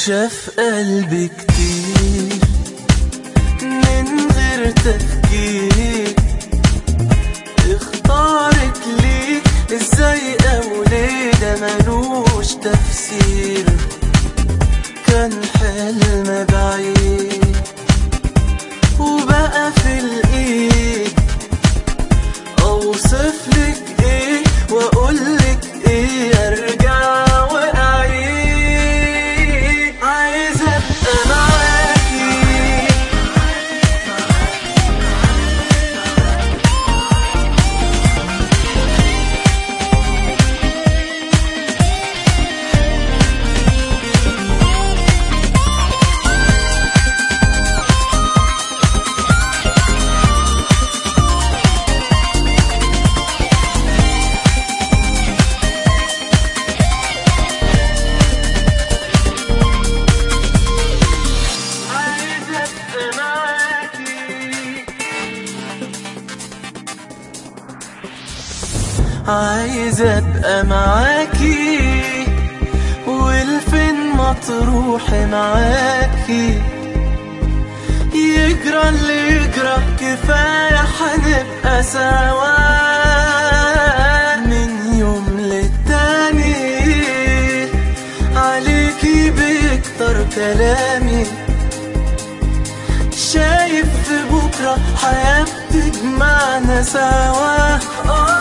شاف قلبي كتير من غير تفكير اختارك ليه ازاي او ليه ده ملوش تفسير كان حلم بعيد وبقى في الايد اوصف لك ايه واقول لك ايه ارجع واعيد عايز ابقى معاكي عايز ابقى معاكي عايز ابقى معاكي والفين ما تروحي معاكي يجرى اللي يجرى كفاية هنبقى سوا من يوم للتاني عليكي بيكتر كلامي شايف في بكرة حياة تجمعنا سوا آه